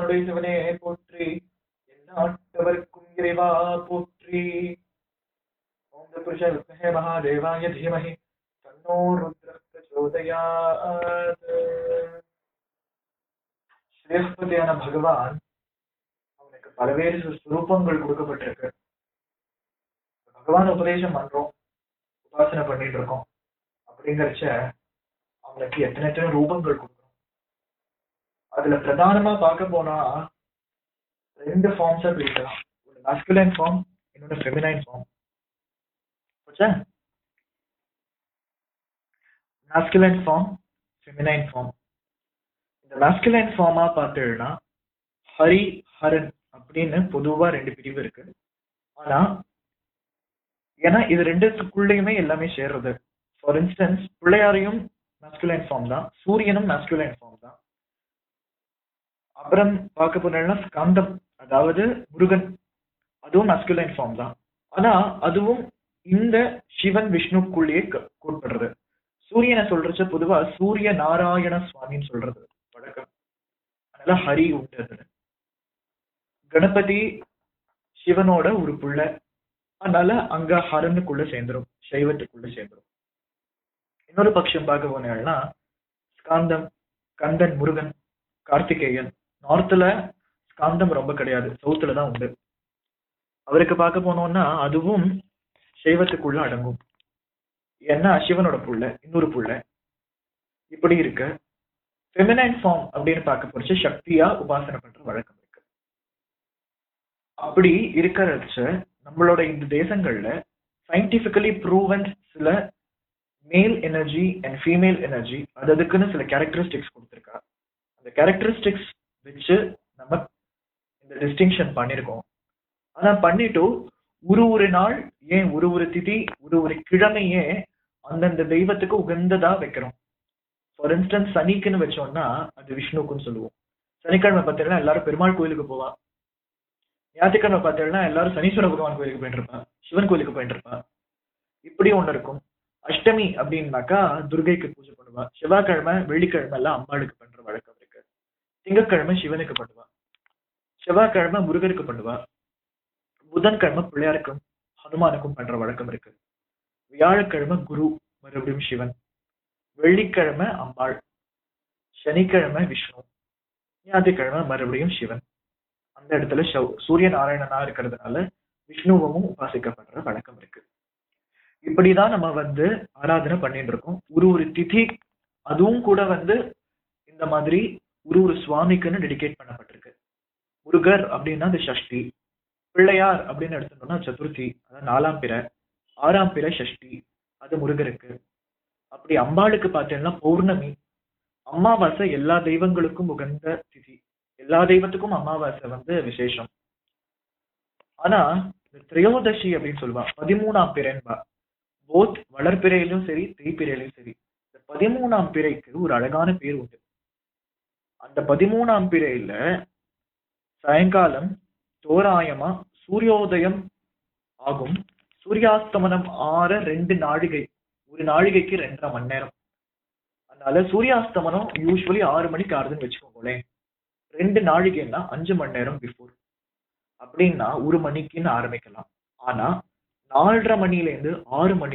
எந்நாட்டுடைய சிவனே போற்றி எந்நாட்டவர்க்கும் இறைவா போற்றி ஓம் புருஷ வித்மஹே மகாதேவாய தீமஹி தன்னோ ருத்ர பிரச்சோதயாத் ஸ்ரேஷ்பதியான பகவான் அவனுக்கு பல்வேறு சுரூபங்கள் கொடுக்கப்பட்டிருக்கு பகவான் உபதேசம் பண்றோம் உபாசனை பண்ணிட்டு இருக்கோம் அப்படிங்கிறச்ச அவனுக்கு எத்தனை எத்தனை ரூபங்கள் கொடுக்கணும் அதுல பிரதானமா பார்க்க போனா ரெண்டு ஃபார்ம்ஸா பிரிக்கலாம் ஒரு மாஸ்குலைன் ஃபார்ம் இன்னொன்று feminine form masculine form feminine form இந்த மாஸ்குலைன் ஃபார்மா பார்த்தீங்கன்னா ஹரி ஹரன் அப்படின்னு பொதுவா ரெண்டு பிரிவு இருக்கு ஆனா ஏன்னா இது ரெண்டுத்துக்குள்ளேயுமே எல்லாமே சேர்றது ஃபார் இன்ஸ்டன்ஸ் பிள்ளையாரையும் மாஸ்குலைன் ஃபார்ம் தான் சூரியனும் மாஸ்குலைன் ஃபார்ம் தான் அப்புறம் பார்க்க போனோம்னா ஸ்கந்தம் அதாவது முருகன் அதுவும் மாஸ்குலைன் ஃபார்ம் தான் ஆனா அதுவும் இந்த சிவன் விஷ்ணுக்குள்ளேயே கூட்படுறது சூரியனை சொல்றச்ச பொதுவா சூரிய நாராயண சுவாமின்னு சொல்றது வழக்கம் அதனால ஹரி உண்டு அதுல கணபதி சிவனோட ஒரு புள்ள அதனால அங்க ஹரனுக்குள்ள சேர்ந்துரும் சைவத்துக்குள்ள சேர்ந்துரும் இன்னொரு பட்சம் பார்க்க போனீங்கன்னா ஸ்காந்தம் கந்தன் முருகன் கார்த்திகேயன் நார்த்ல ஸ்காந்தம் ரொம்ப கிடையாது சவுத்துல தான் உண்டு அவருக்கு பார்க்க போனோம்னா அதுவும் சைவத்துக்குள்ள அடங்கும் ஏன்னா சிவனோட புள்ள இன்னொரு புள்ள இப்படி இருக்கு ஃபெமினைன் ஃபார்ம் அப்படின்னு பார்க்க போச்சு சக்தியா உபாசனை பண்ற வழக்கம் இருக்கு அப்படி இருக்கிறச்ச நம்மளோட இந்த தேசங்கள்ல சயின்டிபிக்கலி ப்ரூவன் சில மேல் எனர்ஜி அண்ட் ஃபீமேல் எனர்ஜி அது அதுக்குன்னு சில கேரக்டரிஸ்டிக்ஸ் கொடுத்துருக்கா அந்த கேரக்டரிஸ்டிக்ஸ் வச்சு நம்ம இந்த டிஸ்டிங்ஷன் பண்ணியிருக்கோம் ஆனா பண்ணிட்டு ஒரு ஒரு நாள் ஏன் ஒரு ஒரு திதி ஒரு ஒரு கிழமையே அந்தந்த தெய்வத்துக்கு உகந்ததா வைக்கிறோம் ஃபார் இன்ஸ்டன்ஸ் சனிக்குன்னு வச்சோம்னா அது விஷ்ணுக்குன்னு சொல்லுவோம் சனிக்கிழமை பார்த்தீங்கன்னா எல்லாரும் பெருமாள் கோயிலுக்கு போவா ஞாயிற்றுக்கிழமை பார்த்தீங்கன்னா எல்லாரும் சனீஸ்வர பகவான் கோயிலுக்கு போயிட்டு இருப்பா சிவன் கோயிலுக்கு போயிட்டு இருப்பா இப்படி ஒண்ணு இருக்கும் அஷ்டமி அப்படின்னாக்கா துர்கைக்கு பூஜை பண்ணுவா செவ்வாய்க்கிழமை வெள்ளிக்கிழமை எல்லாம் அம்பாளுக்கு பண்ற வழக்கம் இருக்கு திங்கட்கிழமை சிவனுக்கு பண்ணுவா செவ்வாய்க்கிழமை முருகருக்கு பண்ணுவா புதன்கிழமை பிள்ளையாருக்கும் ஹனுமானுக்கும் பண்ற வழக்கம் இருக்கு வியாழக்கிழமை குரு மறுபடியும் சிவன் வெள்ளிக்கிழமை அம்பாள் சனிக்கிழமை விஷ்ணு ஞாயிற்றுக்கிழமை மறுபடியும் சிவன் அந்த இடத்துல சூரிய நாராயணனா இருக்கிறதுனால விஷ்ணுவும் உபாசிக்கப்படுற வழக்கம் இருக்கு இப்படிதான் நம்ம வந்து ஆராதனை பண்ணிட்டு இருக்கோம் ஒரு ஒரு திதி அதுவும் கூட வந்து இந்த மாதிரி ஒரு ஒரு சுவாமிக்குன்னு டெடிகேட் பண்ணப்பட்டிருக்கு முருகர் அப்படின்னா அது சஷ்டி பிள்ளையார் அப்படின்னு எடுத்துட்டோம்னா சதுர்த்தி அதாவது நாலாம் பிறை ஆறாம் பிறை சஷ்டி அது முருகருக்கு அப்படி அம்பாளுக்கு பார்த்தீங்கன்னா பௌர்ணமி அமாவாசை எல்லா தெய்வங்களுக்கும் உகந்த திதி எல்லா தெய்வத்துக்கும் அமாவாசை வந்து விசேஷம் ஆனா இந்த திரையோதசி அப்படின்னு சொல்லுவா பதிமூணாம் பிறைன்பா போத் வளர்பிறையிலும் சரி தேய்பிறையிலும் சரி இந்த பதிமூணாம் பிறைக்கு ஒரு அழகான பேர் உண்டு அந்த பதிமூணாம் பிறையில சாயங்காலம் தோராயமா சூரியோதயம் ஆகும் சூரியாஸ்தமனம் ஆற ரெண்டு நாழிகை ஒரு நாழிகைக்கு ரெண்டரை மணி நேரம் அதனால சூரியாஸ்தமனம் யூஸ்வலி ஆறு மணிக்கு ஆறுதுன்னு வச்சுக்கோங்களேன் ரெண்டு நாழிகைன்னா அஞ்சு மணி நேரம் பிஃபோர் அப்படின்னா ஒரு மணிக்குன்னு ஆரம்பிக்கலாம் ஆனா நாலரை மணில இருந்து ஆறு மணி